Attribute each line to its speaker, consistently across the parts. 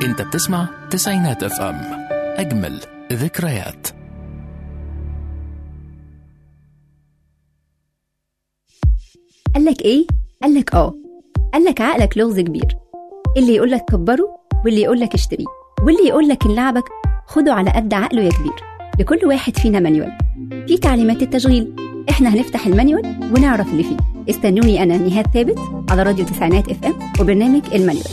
Speaker 1: انت بتسمع تسعينات اف ام اجمل ذكريات
Speaker 2: قالك ايه؟ قالك اه قالك عقلك لغز كبير اللي يقولك كبره واللي يقولك اشتريه واللي يقولك ان لعبك خده على قد عقله يا كبير لكل واحد فينا مانيوال في تعليمات التشغيل احنا هنفتح المانيوال ونعرف اللي فيه استنوني انا نهاد ثابت على راديو تسعينات اف ام وبرنامج المانيوال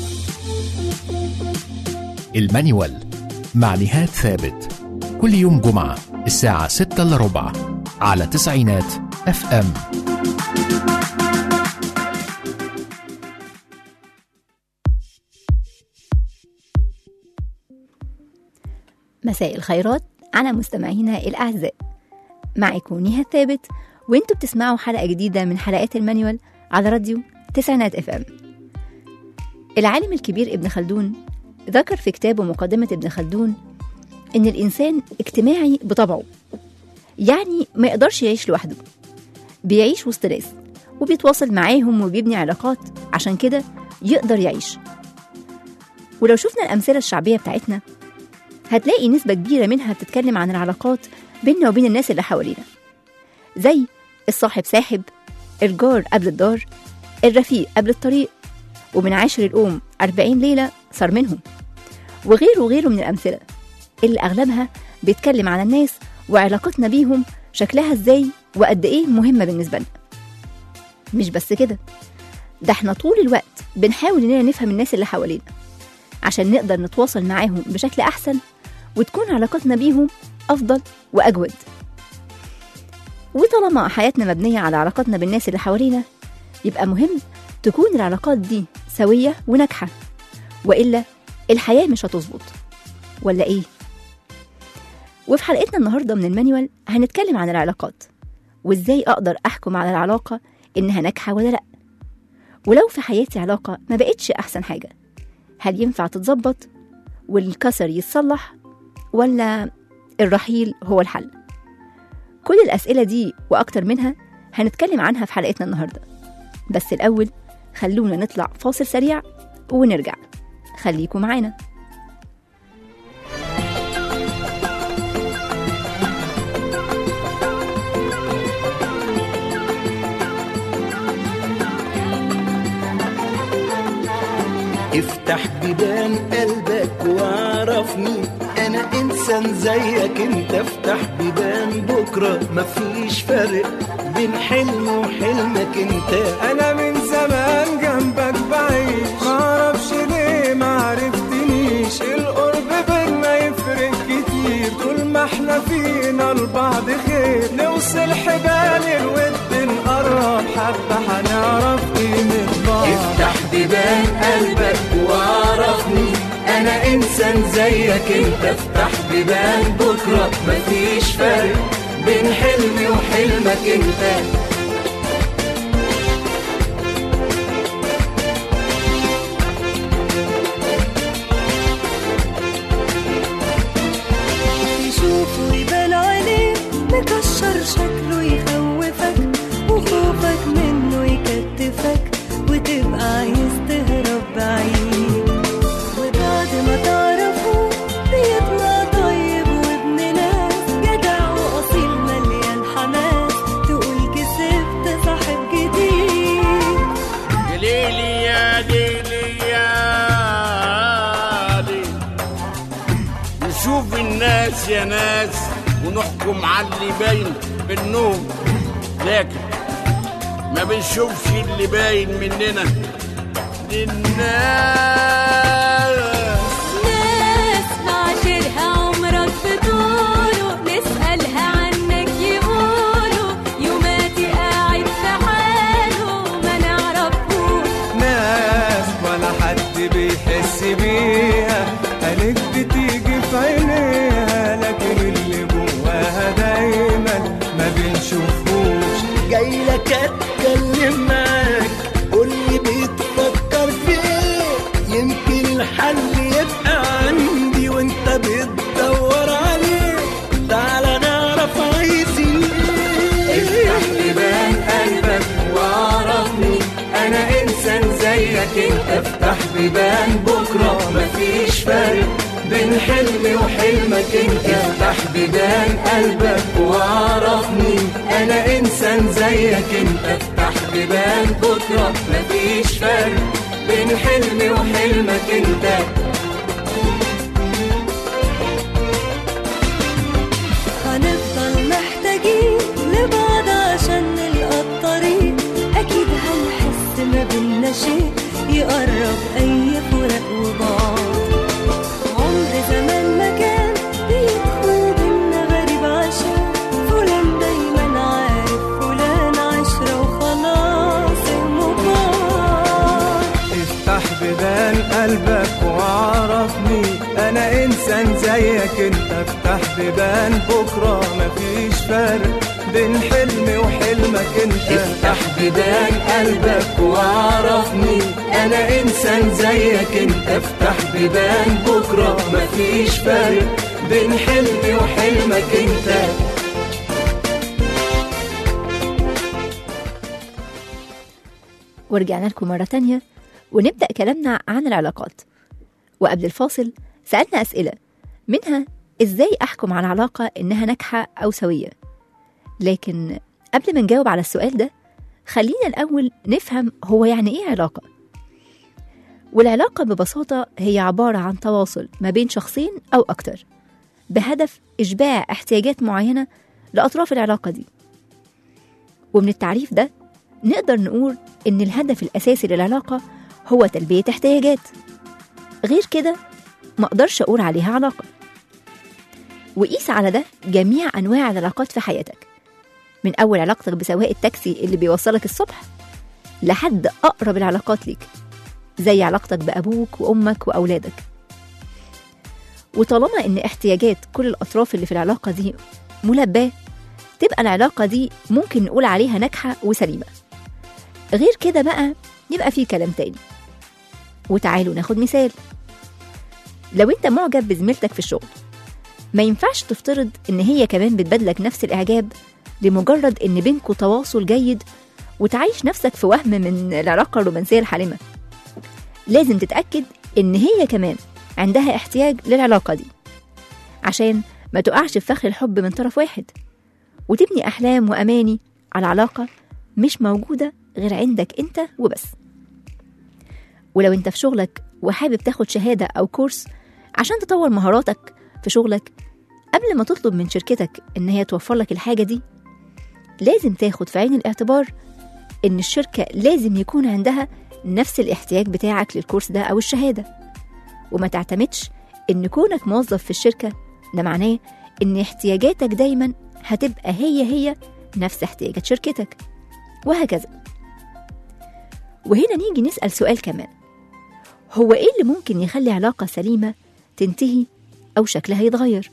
Speaker 1: المانيوال مع نهاد ثابت كل يوم جمعة الساعة 6 إلا ربع على تسعينات اف ام
Speaker 2: مساء الخيرات على مستمعينا الأعزاء معكم نهى ثابت وانتوا بتسمعوا حلقة جديدة من حلقات المانيوال على راديو تسعينات اف ام العالم الكبير ابن خلدون ذكر في كتابه مقدمة ابن خلدون إن الإنسان اجتماعي بطبعه يعني ما يقدرش يعيش لوحده بيعيش وسط ناس وبيتواصل معاهم وبيبني علاقات عشان كده يقدر يعيش ولو شفنا الأمثلة الشعبية بتاعتنا هتلاقي نسبة كبيرة منها بتتكلم عن العلاقات بيننا وبين الناس اللي حوالينا زي الصاحب ساحب الجار قبل الدار الرفيق قبل الطريق ومن عاشر الأم أربعين ليلة صار منهم وغيره وغيره من الأمثلة اللي أغلبها بيتكلم عن الناس وعلاقتنا بيهم شكلها ازاي وقد ايه مهمة بالنسبة لنا مش بس كده ده احنا طول الوقت بنحاول اننا نفهم الناس اللي حوالينا عشان نقدر نتواصل معاهم بشكل أحسن وتكون علاقتنا بيهم أفضل وأجود وطالما حياتنا مبنية على علاقاتنا بالناس اللي حوالينا يبقى مهم تكون العلاقات دي سوية وناجحة وإلا الحياة مش هتظبط ولا إيه؟ وفي حلقتنا النهاردة من المانيوال هنتكلم عن العلاقات وإزاي أقدر أحكم على العلاقة إنها ناجحة ولا لأ ولو في حياتي علاقة ما بقتش أحسن حاجة هل ينفع تتظبط والكسر يتصلح ولا الرحيل هو الحل كل الأسئلة دي وأكتر منها هنتكلم عنها في حلقتنا النهاردة بس الأول خلونا نطلع فاصل سريع ونرجع خليكم معانا
Speaker 3: افتح بيبان قلبك واعرفني انا انسان زيك انت افتح بيبان بكره مفيش فرق بين حلم وحلمك انت
Speaker 4: انا من زمان جنبك بعيش معرفش ليه معرفتنيش القرب بينا يفرق كتير طول ما احنا فينا لبعض خير نوصل حبال الود نقرب حبة هنعرف قيمة بعض
Speaker 3: افتح بيبان قلبك واعرفني انا انسان زيك انت افتح بيبان بكره مفيش فرق بين حلمي وحلمك انت
Speaker 5: يشوفه يبان عليه مكشر شكله يخوفك وخوفك منه يكتفك وتبقى عايز تهرب بعيد وبعد ما تعرفه بيطلع طيب وابن ناس جدع واصيل مليان حماس تقول كسبت صاحب جديد
Speaker 6: ليلي يا ليلي يا ليلي نشوف الناس يا ناس ونحكم على اللي باين بالنوم لكن ما بنشوفش اللي باين مننا للناس
Speaker 5: ناس معاشرها عمرك بطوله نسألها عنك يقولوا يوماتي قاعد في حاله ما نعرفوش
Speaker 4: ناس ولا حد بيحس بيها قالك بتيجي في عينيها لكن اللي جواها دايما ما بنشوفوش
Speaker 3: جاي لك اتكلم معاك قولي بتفكر فيه يمكن الحل يبقى عندي وانت بتدور عليه تعالى نعرف عايزين ايه افتح بيبان قلبك واعرفني انا انسان
Speaker 4: انسان زيك انت افتح بيبان بكره مفيش فرق بين حلمي وحلمك انت افتح بيبان قلبك واعرفني انا انسان زيك انت افتح بيبان بكره مفيش فرق بين حلمي وحلمك انت
Speaker 5: هنفضل محتاجين لبعض عشان نلقى الطريق أكيد هنحس ما بينا شيء يقرب أي فراق وبعض عمر زمان ما كان بيدخل بينا غريب عشان فلان دايما عارف فلان عشرة وخلاص المبار
Speaker 4: افتح بيبان قلبك وعرفني انا انسان زيك انت افتح بيبان بكره مفيش فرق بين حلمي وحلمك انت افتح بيبان قلبك وعرفني انا انسان زيك انت افتح بيبان بكره مفيش فرق بين حلمي وحلمك انت
Speaker 2: ورجعنا لكم مرة تانية ونبدأ كلامنا عن العلاقات وقبل الفاصل سألنا أسئلة منها إزاي أحكم على علاقة إنها ناجحة أو سوية لكن قبل ما نجاوب على السؤال ده خلينا الأول نفهم هو يعني إيه علاقة والعلاقة ببساطة هي عبارة عن تواصل ما بين شخصين أو أكتر بهدف إشباع احتياجات معينة لأطراف العلاقة دي ومن التعريف ده نقدر نقول إن الهدف الأساسي للعلاقة هو تلبية احتياجات غير كده ما أقدرش أقول عليها علاقة وقيس على ده جميع أنواع العلاقات في حياتك من أول علاقتك بسواق التاكسي اللي بيوصلك الصبح لحد أقرب العلاقات ليك زي علاقتك بأبوك وأمك وأولادك وطالما إن احتياجات كل الأطراف اللي في العلاقة دي ملباة تبقى العلاقة دي ممكن نقول عليها ناجحة وسليمة غير كده بقى يبقى في كلام تاني وتعالوا ناخد مثال لو انت معجب بزميلتك في الشغل ما ينفعش تفترض ان هي كمان بتبادلك نفس الاعجاب لمجرد ان بينكوا تواصل جيد وتعيش نفسك في وهم من العلاقة الرومانسية الحالمة لازم تتأكد ان هي كمان عندها احتياج للعلاقة دي عشان ما تقعش في فخ الحب من طرف واحد وتبني أحلام وأماني على علاقة مش موجودة غير عندك أنت وبس ولو أنت في شغلك وحابب تاخد شهادة أو كورس عشان تطور مهاراتك في شغلك قبل ما تطلب من شركتك إن هي توفر لك الحاجة دي لازم تاخد في عين الاعتبار إن الشركة لازم يكون عندها نفس الاحتياج بتاعك للكورس ده أو الشهادة وما تعتمدش إن كونك موظف في الشركة ده معناه إن احتياجاتك دايما هتبقى هي هي نفس احتياجات شركتك وهكذا وهنا نيجي نسأل سؤال كمان هو إيه اللي ممكن يخلي علاقة سليمة تنتهي أو شكلها يتغير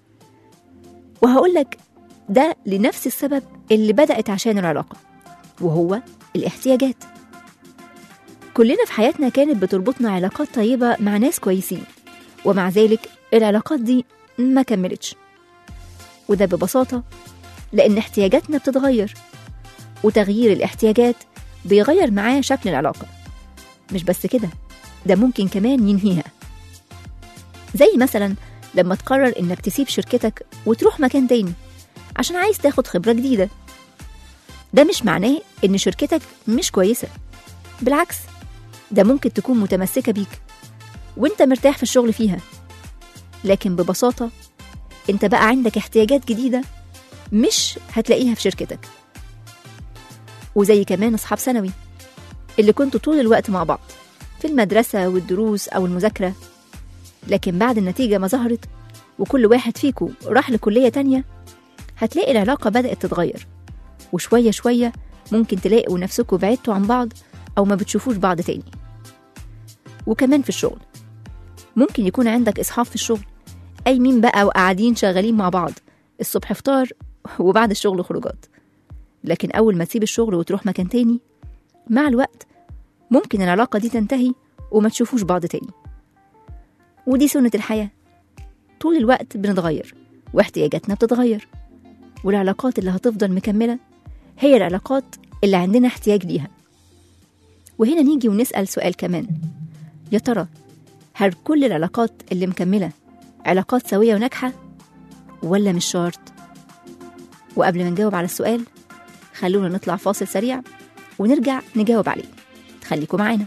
Speaker 2: وهقولك ده لنفس السبب اللي بدأت عشان العلاقة وهو الاحتياجات كلنا في حياتنا كانت بتربطنا علاقات طيبة مع ناس كويسين ومع ذلك العلاقات دي ما كملتش وده ببساطة لأن احتياجاتنا بتتغير وتغيير الاحتياجات بيغير معاه شكل العلاقة مش بس كده ده ممكن كمان ينهيها زي مثلا لما تقرر إنك تسيب شركتك وتروح مكان تاني عشان عايز تاخد خبرة جديدة ده مش معناه إن شركتك مش كويسة بالعكس ده ممكن تكون متمسكة بيك وانت مرتاح في الشغل فيها لكن ببساطة انت بقى عندك احتياجات جديدة مش هتلاقيها في شركتك وزي كمان أصحاب ثانوي اللي كنتوا طول الوقت مع بعض في المدرسة والدروس أو المذاكرة لكن بعد النتيجة ما ظهرت وكل واحد فيكو راح لكلية تانية هتلاقي العلاقة بدأت تتغير وشوية شوية ممكن تلاقوا نفسكوا بعدتوا عن بعض أو ما بتشوفوش بعض تاني وكمان في الشغل ممكن يكون عندك أصحاب في الشغل قايمين بقى وقاعدين شغالين مع بعض الصبح فطار وبعد الشغل خروجات لكن أول ما تسيب الشغل وتروح مكان تاني مع الوقت ممكن العلاقة دي تنتهي وما تشوفوش بعض تاني ودي سنة الحياة طول الوقت بنتغير واحتياجاتنا بتتغير والعلاقات اللي هتفضل مكملة هي العلاقات اللي عندنا احتياج ليها وهنا نيجي ونسأل سؤال كمان يا ترى هل كل العلاقات اللي مكملة علاقات سوية وناجحة ولا مش شرط وقبل ما نجاوب على السؤال خلونا نطلع فاصل سريع ونرجع نجاوب عليه خليكم معانا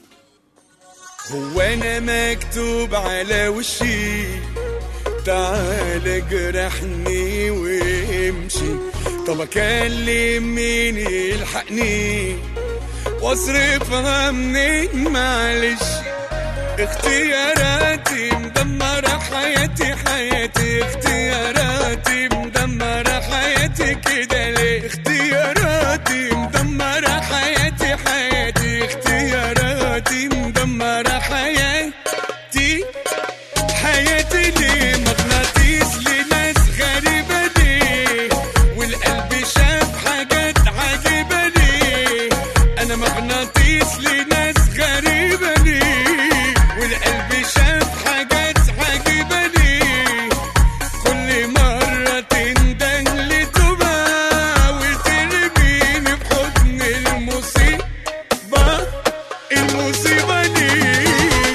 Speaker 4: هو انا مكتوب على وشي تعال اجرحني وامشي طب اكلم مين يلحقني واصرفها منين معلش اختياراتي مدمرة حياتي حياتي اختياراتي مدمرة حياتي كده ليه اختياراتي مدمرة حياتي حياتي اختياراتي مدمرة حياتي حياتي ليه مغناطيس لناس غريبة ليه والقلب شاف حاجات عجيبة ليه أنا مغناطيس لناس غريبة ليه والقلب شاف حاجات عجيبة ليه كل مرة تندن لتوبة وترميني في حضن المصيبة المصيبة ليه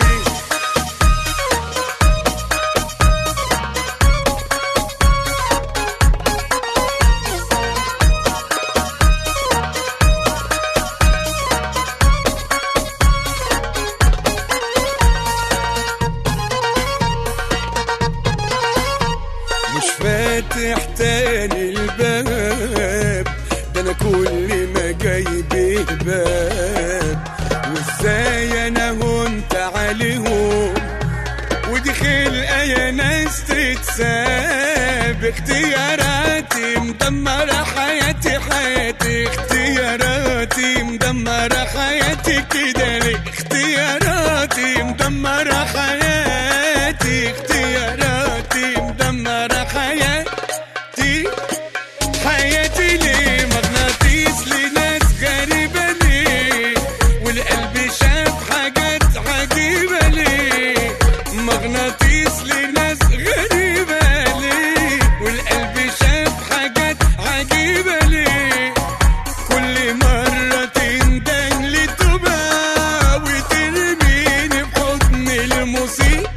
Speaker 4: مش فاتح تاني الباب ده انا كل ما جايب باب وازاي انا هنت عليهم ودي خلقه يا ناس تتساب اختياراتي مدمره حياتي حياتي اختياراتي مدمره حياتي كده ليه اختياراتي مدمره حياتي اختياراتي مدمره حياتي حياتي ليه مغناطيس لناس غريبة ليه والقلب شاف حاجات عجيبة ليه مغناطيس لناس غريبة ليه والقلب شاف حاجات عجيبة ليه كل مرة تندن لتوبة وترميني في حضن المصيبة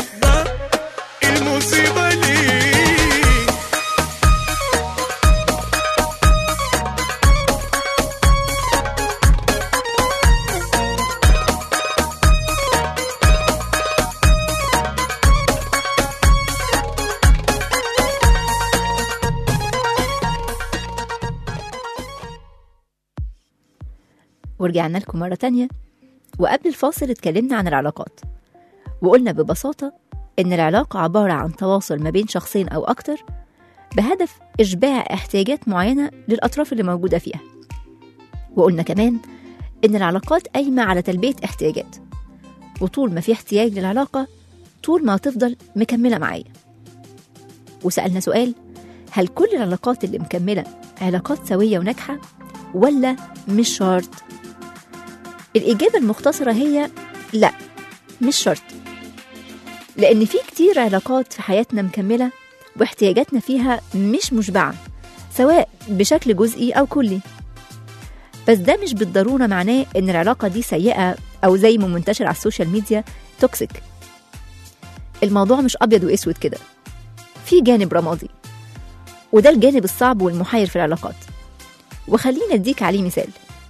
Speaker 4: المصيبة ليه
Speaker 2: ورجعنا لكم مرة تانية وقبل الفاصل اتكلمنا عن العلاقات وقلنا ببساطة إن العلاقة عبارة عن تواصل ما بين شخصين أو أكتر بهدف إشباع احتياجات معينة للأطراف اللي موجودة فيها وقلنا كمان إن العلاقات قايمة على تلبية احتياجات وطول ما في احتياج للعلاقة طول ما هتفضل مكملة معايا وسألنا سؤال هل كل العلاقات اللي مكملة علاقات سوية وناجحة ولا مش شرط؟ الإجابة المختصرة هي لا مش شرط لأن في كتير علاقات في حياتنا مكملة واحتياجاتنا فيها مش مشبعة سواء بشكل جزئي أو كلي بس ده مش بالضرورة معناه إن العلاقة دي سيئة أو زي ما منتشر على السوشيال ميديا توكسيك الموضوع مش أبيض وأسود كده في جانب رمادي وده الجانب الصعب والمحير في العلاقات وخليني أديك عليه مثال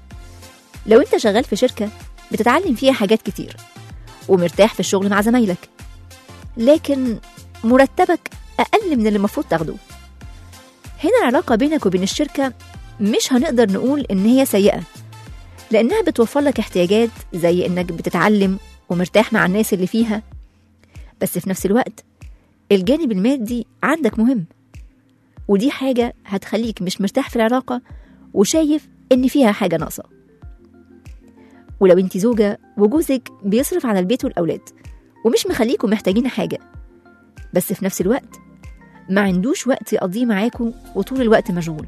Speaker 2: لو أنت شغال في شركة بتتعلم فيها حاجات كتير ومرتاح في الشغل مع زمايلك لكن مرتبك أقل من اللي المفروض تاخده هنا العلاقة بينك وبين الشركة مش هنقدر نقول إن هي سيئة لأنها بتوفر لك احتياجات زي إنك بتتعلم ومرتاح مع الناس اللي فيها بس في نفس الوقت الجانب المادي عندك مهم ودي حاجة هتخليك مش مرتاح في العلاقة وشايف إن فيها حاجة ناقصة ولو انت زوجة وجوزك بيصرف على البيت والأولاد ومش مخليكم محتاجين حاجة بس في نفس الوقت ما عندوش وقت يقضيه معاكم وطول الوقت مشغول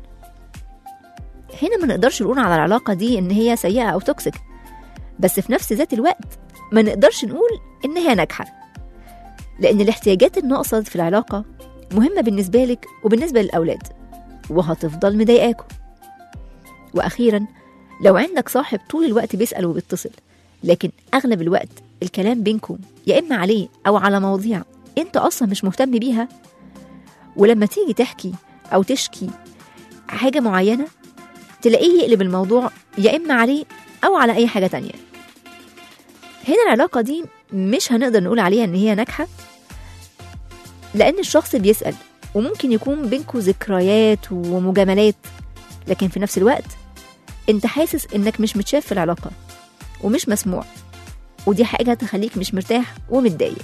Speaker 2: هنا ما نقدرش نقول على العلاقة دي إن هي سيئة أو توكسيك بس في نفس ذات الوقت ما نقدرش نقول إن هي ناجحة لأن الاحتياجات الناقصة في العلاقة مهمة بالنسبة لك وبالنسبة للأولاد وهتفضل مضايقاكم وأخيرا لو عندك صاحب طول الوقت بيسأل وبيتصل لكن أغلب الوقت الكلام بينكم يا إما عليه أو على مواضيع أنت أصلا مش مهتم بيها ولما تيجي تحكي أو تشكي حاجة معينة تلاقيه يقلب الموضوع يا إما عليه أو على أي حاجة تانية هنا العلاقة دي مش هنقدر نقول عليها إن هي ناجحة لأن الشخص بيسأل وممكن يكون بينكوا ذكريات ومجاملات لكن في نفس الوقت انت حاسس انك مش متشاف في العلاقة ومش مسموع ودي حاجة تخليك مش مرتاح ومتضايق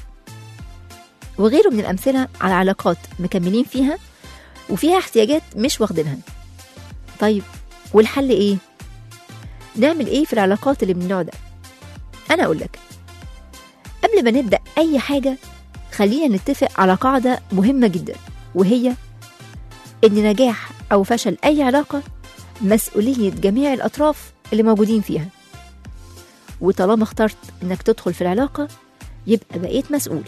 Speaker 2: وغيره من الأمثلة على علاقات مكملين فيها وفيها احتياجات مش واخدينها طيب والحل ايه؟ نعمل ايه في العلاقات اللي من النوع ده؟ أنا أقولك قبل ما نبدأ أي حاجة خلينا نتفق على قاعدة مهمة جدا وهي إن نجاح أو فشل أي علاقة مسؤولية جميع الأطراف اللي موجودين فيها وطالما اخترت إنك تدخل في العلاقة يبقى بقيت مسؤول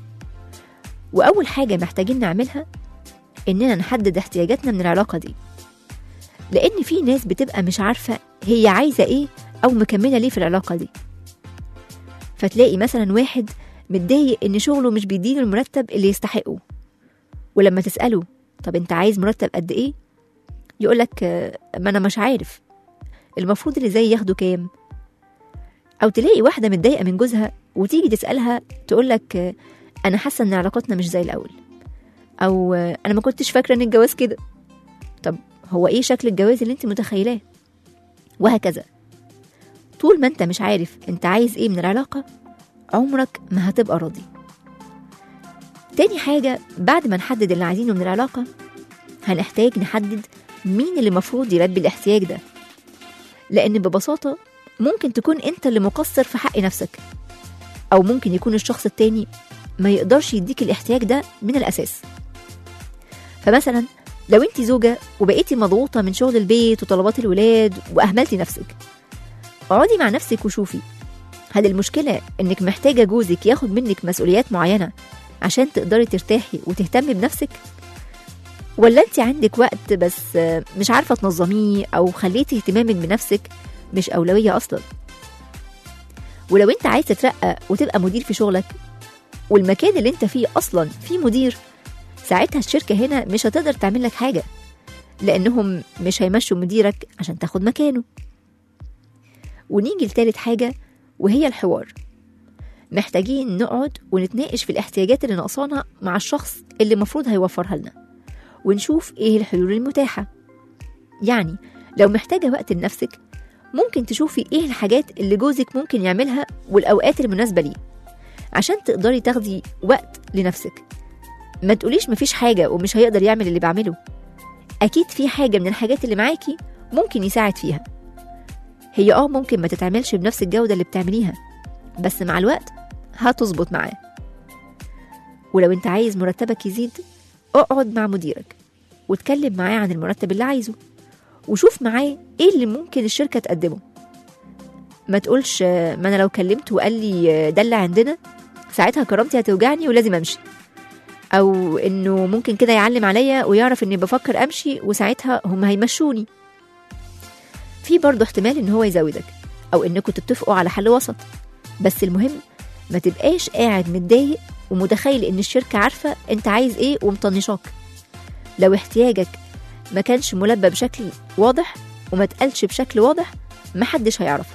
Speaker 2: وأول حاجة محتاجين نعملها إننا نحدد احتياجاتنا من العلاقة دي لأن في ناس بتبقى مش عارفة هي عايزة إيه أو مكملة ليه في العلاقة دي فتلاقي مثلا واحد متضايق إن شغله مش بيديله المرتب اللي يستحقه ولما تسأله طب أنت عايز مرتب قد إيه؟ يقولك آه، ما أنا مش عارف المفروض اللي زي ياخدوا كام؟ أو تلاقي واحدة متضايقة من جوزها وتيجي تسألها تقولك آه، أنا حاسة إن علاقتنا مش زي الأول أو آه، أنا ما كنتش فاكرة إن الجواز كده طب هو إيه شكل الجواز اللي أنت متخيلاه؟ وهكذا طول ما أنت مش عارف أنت عايز إيه من العلاقة عمرك ما هتبقى راضي تاني حاجة بعد ما نحدد اللي عايزينه من العلاقة هنحتاج نحدد مين اللي المفروض يلبي الاحتياج ده لأن ببساطة ممكن تكون أنت اللي مقصر في حق نفسك أو ممكن يكون الشخص التاني ما يقدرش يديك الاحتياج ده من الأساس فمثلا لو انت زوجة وبقيتي مضغوطة من شغل البيت وطلبات الولاد وأهملتي نفسك اقعدي مع نفسك وشوفي هل المشكلة إنك محتاجة جوزك ياخد منك مسؤوليات معينة عشان تقدري ترتاحي وتهتمي بنفسك؟ ولا أنت عندك وقت بس آه، مش عارفة تنظميه أو خليتي اهتمامك بنفسك مش أولوية أصلا؟ ولو أنت عايز تترقى وتبقى مدير في شغلك والمكان اللي أنت فيه أصلا فيه مدير ساعتها الشركة هنا مش هتقدر تعمل لك حاجة لأنهم مش هيمشوا مديرك عشان تاخد مكانه ونيجي لتالت حاجة وهي الحوار محتاجين نقعد ونتناقش في الاحتياجات اللي ناقصانا مع الشخص اللي المفروض هيوفرها لنا ونشوف ايه الحلول المتاحة يعني لو محتاجة وقت لنفسك ممكن تشوفي ايه الحاجات اللي جوزك ممكن يعملها والأوقات المناسبة ليه عشان تقدري تاخدي وقت لنفسك ما تقوليش مفيش حاجة ومش هيقدر يعمل اللي بعمله أكيد في حاجة من الحاجات اللي معاكي ممكن يساعد فيها هي اه ممكن ما تتعملش بنفس الجودة اللي بتعمليها بس مع الوقت هتظبط معاه ولو انت عايز مرتبك يزيد اقعد مع مديرك واتكلم معاه عن المرتب اللي عايزه وشوف معاه ايه اللي ممكن الشركة تقدمه ما تقولش آه، ما انا لو كلمت وقال لي آه، ده اللي عندنا ساعتها كرامتي هتوجعني ولازم امشي او انه ممكن كده يعلم عليا ويعرف اني بفكر امشي وساعتها هم هيمشوني في برضه احتمال ان هو يزودك او انكم تتفقوا على حل وسط بس المهم ما تبقاش قاعد متضايق ومتخيل ان الشركة عارفة انت عايز ايه ومطنشاك لو احتياجك ما كانش ملبى بشكل واضح وما تقالش بشكل واضح محدش هيعرفه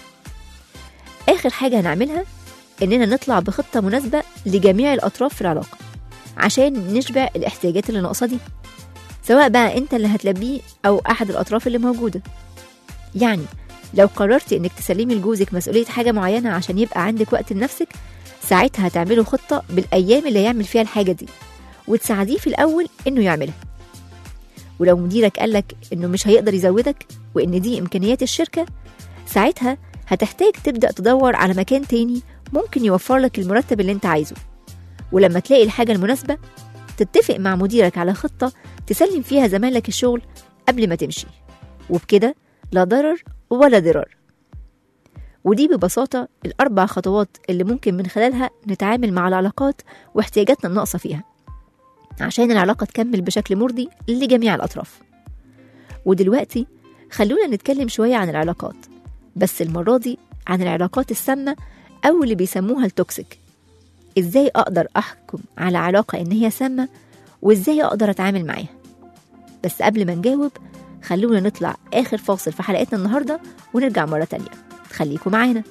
Speaker 2: اخر حاجة هنعملها اننا نطلع بخطة مناسبة لجميع الاطراف في العلاقة عشان نشبع الاحتياجات اللي ناقصة دي سواء بقى انت اللي هتلبيه او احد الاطراف اللي موجوده يعني لو قررتي انك تسلمي لجوزك مسؤوليه حاجه معينه عشان يبقى عندك وقت لنفسك ساعتها هتعملوا خطه بالايام اللي هيعمل فيها الحاجه دي وتساعديه في الاول انه يعملها ولو مديرك قالك انه مش هيقدر يزودك وان دي امكانيات الشركه ساعتها هتحتاج تبدا تدور على مكان تاني ممكن يوفر لك المرتب اللي انت عايزه ولما تلاقي الحاجه المناسبه تتفق مع مديرك على خطه تسلم فيها زمايلك الشغل قبل ما تمشي وبكده لا ضرر ولا ضرار ودي ببساطة الأربع خطوات اللي ممكن من خلالها نتعامل مع العلاقات واحتياجاتنا الناقصة فيها عشان العلاقة تكمل بشكل مرضي لجميع الأطراف ودلوقتي خلونا نتكلم شوية عن العلاقات بس المرة دي عن العلاقات السامة أو اللي بيسموها التوكسيك إزاي أقدر أحكم على علاقة إن هي سامة وإزاي أقدر أتعامل معاها بس قبل ما نجاوب خلونا نطلع آخر فاصل في حلقتنا النهاردة ونرجع مرة تانية خليكم معانا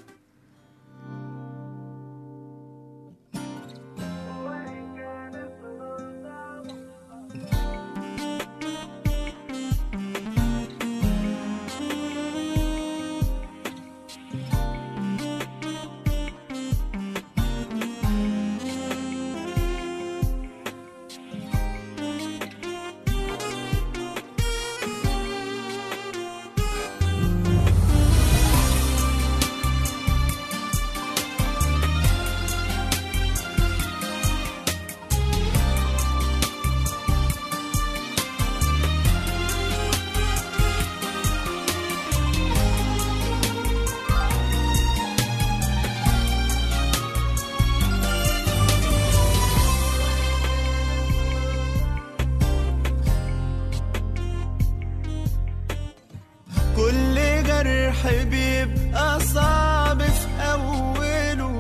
Speaker 4: كل جرح بيبقى صعب في أوله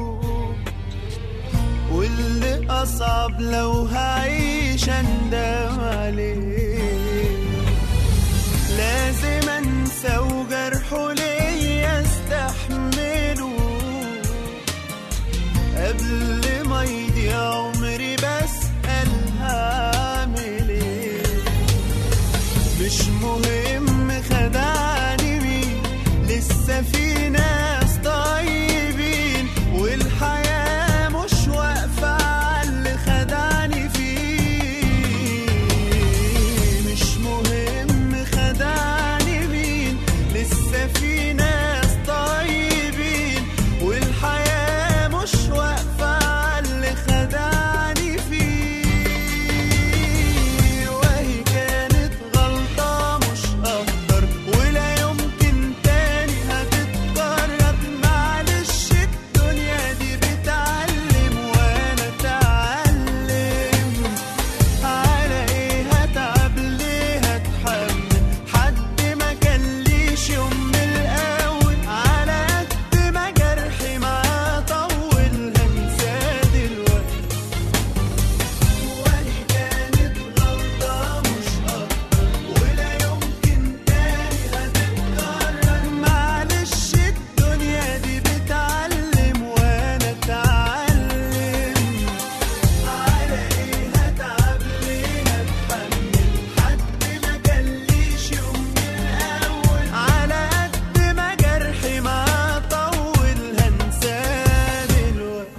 Speaker 4: واللي أصعب لو هعيش أندم عليه لازم أنسى وجرحه ليا استحمله قبل ما يضيع عمري بسأل هعمل ايه مش مهم خدعني مين لسه في ناس طيبين والحياة مش واقفة على اللي خدعني فيه مش مهم خدعني مين لسه في ناس طيبين والحياة مش واقفة على اللي خدعني فيه وهي كانت غلطة مش أكتر ولا يمكن تاني هتتكرر معلش الدنيا دي بتعلم وأنا أتعلم على إيه هتعب ليه هتحمل حد ما كان ليش يوم من الأول على قد ما جرحي معاه طول هنساه دلوقتي وهي كانت غلطة مش أكتر ولا يمكن تاني هتتكرر معلش الدنيا دي بتعلم وأنا أتعلم على إيه هتعب ليه هتحمل حد ما كان ليش يوم من الأول على قد ما جرحي معاه طول هنساه دلوقتي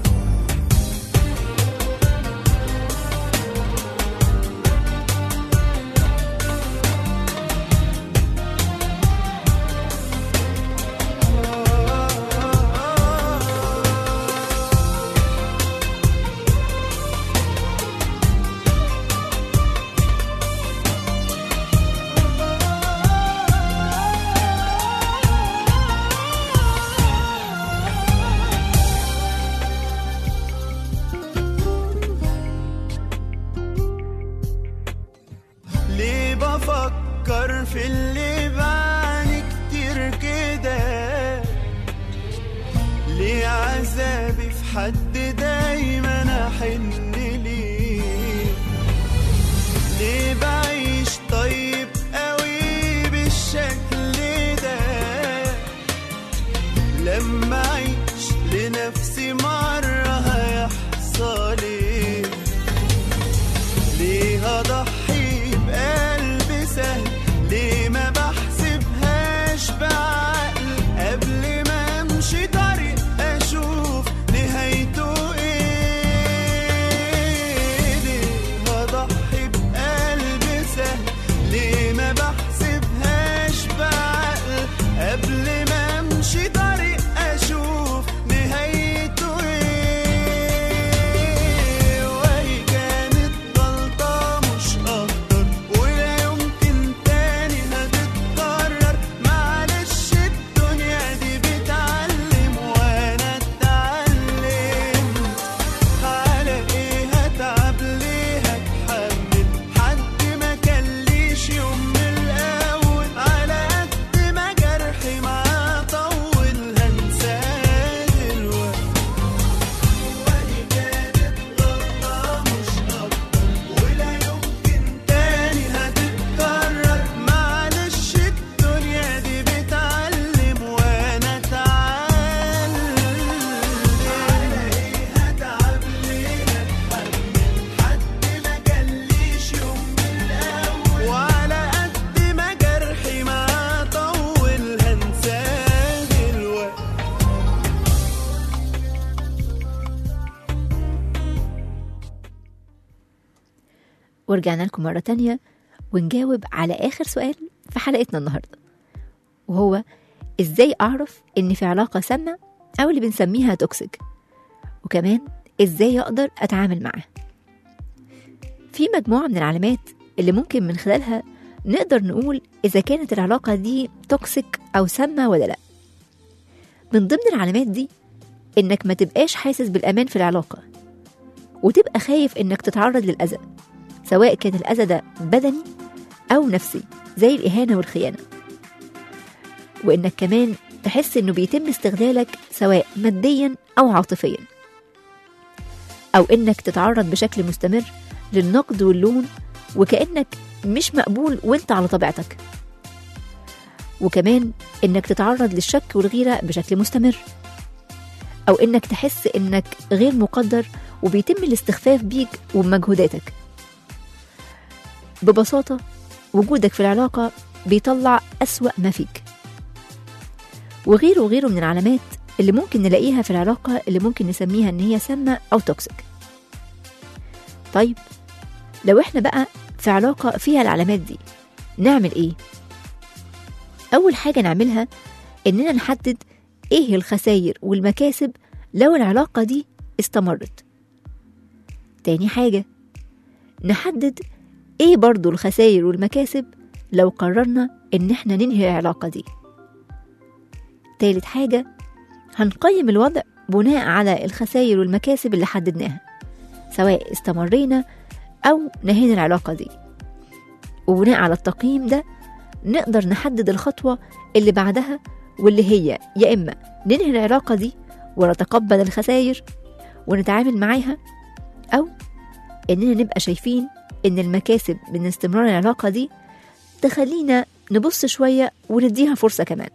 Speaker 4: ليه بفكر في اللي بعاني كتير كده ليه عذابي في حد دايما احن ليه ليه بعيش طيب قوي بالشكل ده لما اعيش لنفسي مرة هيحصل ايه ليه اضحي بقلبي سهل ليه ما بحسبهاش بعقل قبل ما امشي طريق اشوف نهايته ايه ليه اضحي بقلبي سهل ليه ما بحسبهاش بعقل قبل ما امشي طريق اشوف نهايته ايه
Speaker 2: ورجعنا لكم مرة تانية ونجاوب على آخر سؤال في حلقتنا النهاردة وهو إزاي أعرف إن في علاقة سامة أو اللي بنسميها توكسيك وكمان إزاي أقدر أتعامل معاها في مجموعة من العلامات اللي ممكن من خلالها نقدر نقول إذا كانت العلاقة دي توكسيك أو سامة ولا لأ من ضمن العلامات دي إنك ما تبقاش حاسس بالأمان في العلاقة وتبقى خايف إنك تتعرض للأذى سواء كان الأذى ده بدني أو نفسي زي الإهانة والخيانة وإنك كمان تحس إنه بيتم استغلالك سواء ماديا أو عاطفيا أو إنك تتعرض بشكل مستمر للنقد واللوم وكأنك مش مقبول وإنت على طبيعتك وكمان إنك تتعرض للشك والغيرة بشكل مستمر أو إنك تحس إنك غير مقدر وبيتم الاستخفاف بيك وبمجهوداتك ببساطة وجودك في العلاقة بيطلع أسوأ ما فيك وغيره وغيره من العلامات اللي ممكن نلاقيها في العلاقة اللي ممكن نسميها إن هي سامة أو توكسيك طيب لو إحنا بقى في علاقة فيها العلامات دي نعمل إيه؟ أول حاجة نعملها إننا نحدد إيه الخسائر والمكاسب لو العلاقة دي استمرت تاني حاجة نحدد إيه برضو الخسائر والمكاسب لو قررنا إن إحنا ننهي العلاقة دي تالت حاجة هنقيم الوضع بناء على الخسائر والمكاسب اللي حددناها سواء استمرينا أو نهينا العلاقة دي وبناء على التقييم ده نقدر نحدد الخطوة اللي بعدها واللي هي يا إما ننهي العلاقة دي ونتقبل الخسائر ونتعامل معاها أو إننا نبقى شايفين إن المكاسب من استمرار العلاقة دي تخلينا نبص شوية ونديها فرصة كمان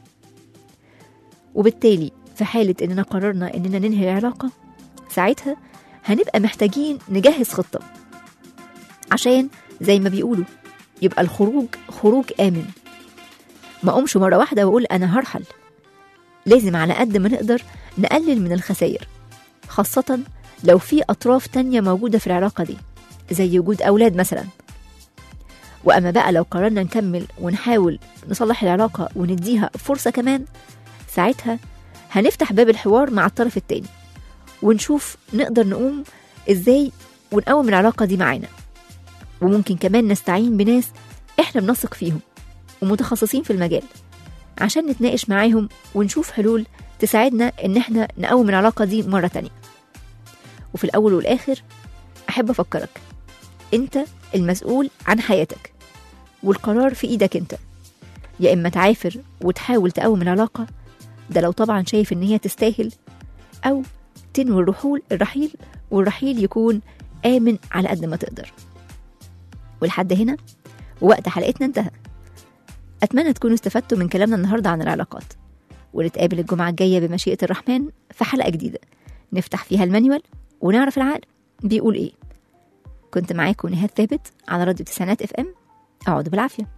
Speaker 2: وبالتالي في حالة إننا قررنا إننا ننهي العلاقة ساعتها هنبقى محتاجين نجهز خطة عشان زي ما بيقولوا يبقى الخروج خروج آمن ما أقومش مرة واحدة وأقول أنا هرحل لازم على قد ما نقدر نقلل من الخسائر خاصة لو في أطراف تانية موجودة في العلاقة دي زي وجود أولاد مثلا وأما بقى لو قررنا نكمل ونحاول نصلح العلاقة ونديها فرصة كمان ساعتها هنفتح باب الحوار مع الطرف التاني ونشوف نقدر نقوم ازاي ونقوم العلاقة دي معانا وممكن كمان نستعين بناس احنا بنثق فيهم ومتخصصين في المجال عشان نتناقش معاهم ونشوف حلول تساعدنا ان احنا نقوم العلاقة دي مرة تانية وفي الأول والآخر أحب أفكرك أنت المسؤول عن حياتك والقرار في إيدك أنت يا إما تعافر وتحاول تقوم العلاقة ده لو طبعا شايف إن هي تستاهل أو تنوي الرحول الرحيل والرحيل يكون آمن على قد ما تقدر ولحد هنا وقت حلقتنا انتهى أتمنى تكونوا استفدتوا من كلامنا النهاردة عن العلاقات ونتقابل الجمعة الجاية بمشيئة الرحمن في حلقة جديدة نفتح فيها المانيوال ونعرف العقل بيقول ايه كنت معاكم نهاد ثابت على راديو تسعينات اف ام اقعدوا بالعافيه